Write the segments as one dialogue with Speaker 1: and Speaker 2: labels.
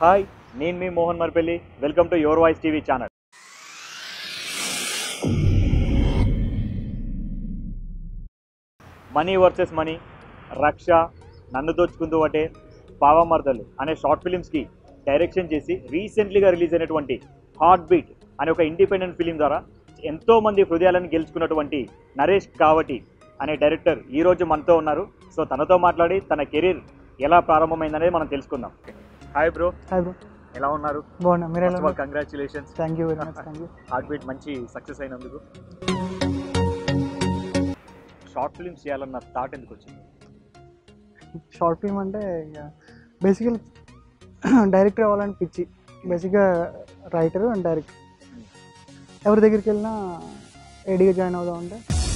Speaker 1: Hi నేను మీ Mohan Marpalli welcome to your voice TV channel money versus money రక్ష నన్ను దోచుకుందు ఒకటే పావమర్దలు అనే షార్ట్ ఫిలిమ్స్కి డైరెక్షన్ చేసి రీసెంట్లీగా రిలీజ్ అయినటువంటి హార్ట్ బీట్ అనే ఒక ఇండిపెండెంట్ ఫిలిం ద్వారా ఎంతో మంది హృదయాలను గెలుచుకున్నటువంటి నరేష్ కావటి అనే డైరెక్టర్ ఈ రోజు మనతో ఉన్నారు సో తనతో మాట్లాడి తన కెరీర్ ఎలా ప్రారంభమైందనేది మనం తెలుసుకుందాం హాయ్ బ్రో
Speaker 2: హాయ్ బ్రో
Speaker 1: ఎలా ఉన్నారు
Speaker 2: బాగున్నా మీరు ఎలా
Speaker 1: first congratulations
Speaker 2: thank you very much thank you
Speaker 1: heartbeat మంచి సక్సెస్ అయినందుకు షార్ట్ ఫిల్మ్స్ చేయాలన్న థాట్ ఎందుకు వచ్చింది
Speaker 2: షార్ట్ ఫిల్మ్ అంటే ఇక బేసికల్ డైరెక్టర్ అవ్వాలని పిచ్చి బేసిక్గా రైటర్ అండ్ డైరెక్టర్ ఎవరి దగ్గరికి వెళ్ళినా ఏడీగా జాయిన్ అవుదాం అంటే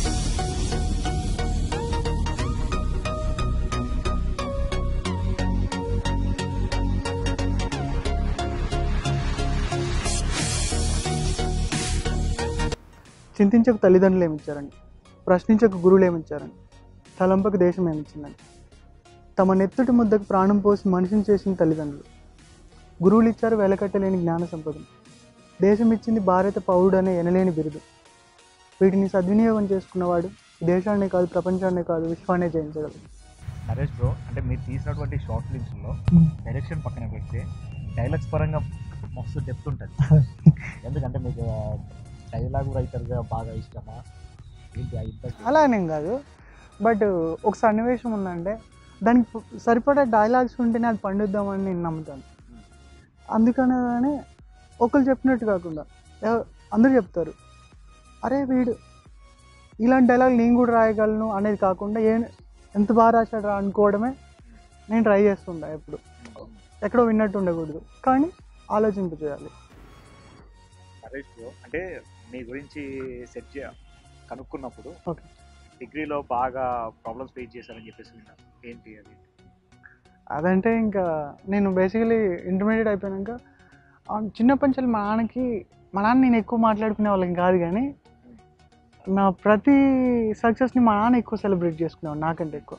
Speaker 2: చింతించక తల్లిదండ్రులు ఏమిచ్చారండి ప్రశ్నించక గురువులు ఏమిచ్చారండి తలంపకు దేశం ఏమిచ్చిందండి తమ నెత్తుటి ముద్దకు ప్రాణం పోసి మనిషిని చేసిన తల్లిదండ్రులు గురువులు ఇచ్చారు వెలకట్టలేని జ్ఞాన సంపదను దేశం ఇచ్చింది భారత పౌరుడు అనే ఎనలేని బిరుదు వీటిని సద్వినియోగం చేసుకున్నవాడు దేశాన్నే కాదు ప్రపంచాన్నే కాదు విశ్వాన్నే జయించగలడు
Speaker 1: నరేష్ బ్రో అంటే మీరు తీసినటువంటి షార్ట్ ఫిల్మ్స్లో డైరెక్షన్ పక్కన పెడితే డైలాగ్స్ పరంగా మస్తు డెప్త్ ఉంటుంది ఎందుకంటే మీకు డైలాగ్ రైటర్గా బాగా ఇష్టమా ఏంటి ఆ ఇంత
Speaker 2: అలానేం కాదు బట్ ఒక సన్నివేశం ఉందంటే దానికి సరిపడా డైలాగ్స్ ఉంటేనే అది పండిద్దామని నేను నమ్ముతాను అందుకనే ఒకరు చెప్పినట్టు కాకుండా ఎవ- అందరూ చెప్తారు అరే వీడు ఇలాంటి డైలాగ్ నేను కూడా రాయగలను అనేది కాకుండా ఏ ఎంత బాగా రాశాడు అనుకోవడమే నేను ట్రై చేస్తుంటా ఎప్పుడు ఎక్కడో విన్నట్టు ఉండకూడదు కానీ ఆలోచింపజేయాలి
Speaker 1: నరేష్ బ్రో అంటే మీ గురించి సెట్ చే కనుక్కున్నప్పుడు
Speaker 2: Okay.
Speaker 1: డిగ్రీలో బాగా ప్రాబ్లమ్స్ ఫేస్ చేశారని చెప్పేసి విన్నాను ఏంటి అది
Speaker 2: అదంటే ఇంకా నేను బేసికలీ ఇంటర్మీడియట్ అయిపోయాక ఆ, చిన్నప్పటి నుంచి మా నాన్నకి మా నాన్న నేను ఎక్కువ మాట్లాడుకునే వాళ్ళం కాదు కానీ నా ప్రతి సక్సెస్ని మా నాన్న ఎక్కువ సెలబ్రేట్ చేసుకునేవాడు నాకంటే ఎక్కువ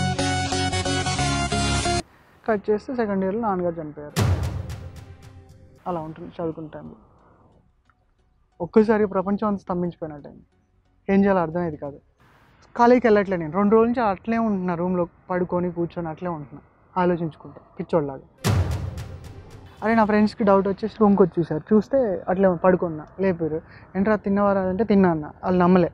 Speaker 2: కట్ చేస్తే సెకండ్ ఇయర్లో నాన్నగారు చనిపోయారు అలా ఉంటుంది చదువుకునే టైంలో ఒక్కసారి ప్రపంచం అంతా స్తంభించిపోయినట్టు అయింది ఏం చేయాలో అర్థమయ్యేది కాదు కాలేజీకి వెళ్ళట్లే నేను రెండు రోజుల నుంచి అట్లే ఉంటున్నా రూమ్లో పడుకొని కూర్చొని అట్లే ఉంటున్నా ఆలోచించుకుంటా పిచ్చోళ్ళలాగా అరే నా ఫ్రెండ్స్కి డౌట్ వచ్చేసి రూమ్కి వచ్చి చూసారు చూస్తే అట్లే పడుకున్నా లేపారు ఏంట్రా తిన్నవారా అంటే తిన్నా అన్న వాళ్ళు నమ్మలే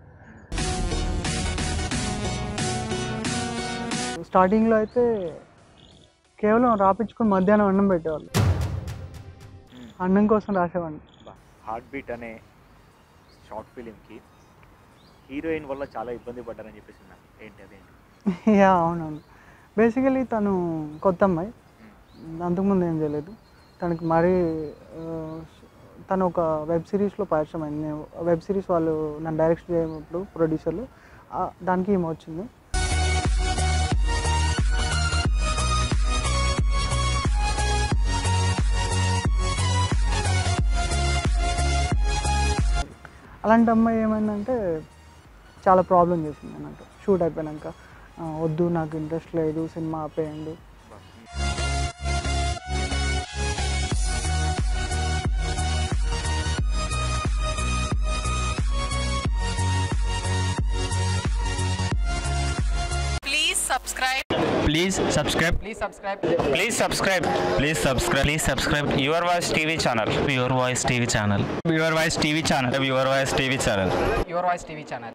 Speaker 2: స్టార్టింగ్లో అయితే కేవలం రాపించుకొని మధ్యాహ్నం అన్నం పెట్టేవాళ్ళు అన్నం కోసం రాసేవాడిని
Speaker 1: హార్ట్ బీట్ అనే షార్ట్ ఫిలింకి హీరోయిన్ వల్ల చాలా ఇబ్బంది పడ్డారని చెప్పేసి విన్నాను ఏంటి అదేంటి
Speaker 2: యా అవునవును బేసికలీ తను కొత్త అమ్మాయి అంతకుముందు ఏం చేయలేదు తనకి మరీ ఆ, తను ఒక వెబ్ సిరీస్లో పరిచయం అయింది నేను వెబ్ సిరీస్ వాళ్ళు నన్ను డైరెక్ట్ చేయనప్పుడు ప్రొడ్యూసర్లు ఆ, దానికి ఏమో వచ్చింది అలాంటి అమ్మాయి ఏమైందంటే చాలా ప్రాబ్లం చేసింది అన్నట్టు షూట్ అయిపోయాక "ఆ, వద్దు నాకు ఇంట్రెస్ట్ లేదు సినిమా ఆపేయండి
Speaker 3: Please subscribe.
Speaker 4: Please subscribe.
Speaker 3: Please subscribe.
Speaker 4: Please subscribe. Please subscribe. Please subscribe. Your Voice TV channel. Your Voice TV channel. Your Voice TV channel. Your Voice TV channel.
Speaker 3: Your Voice TV channel.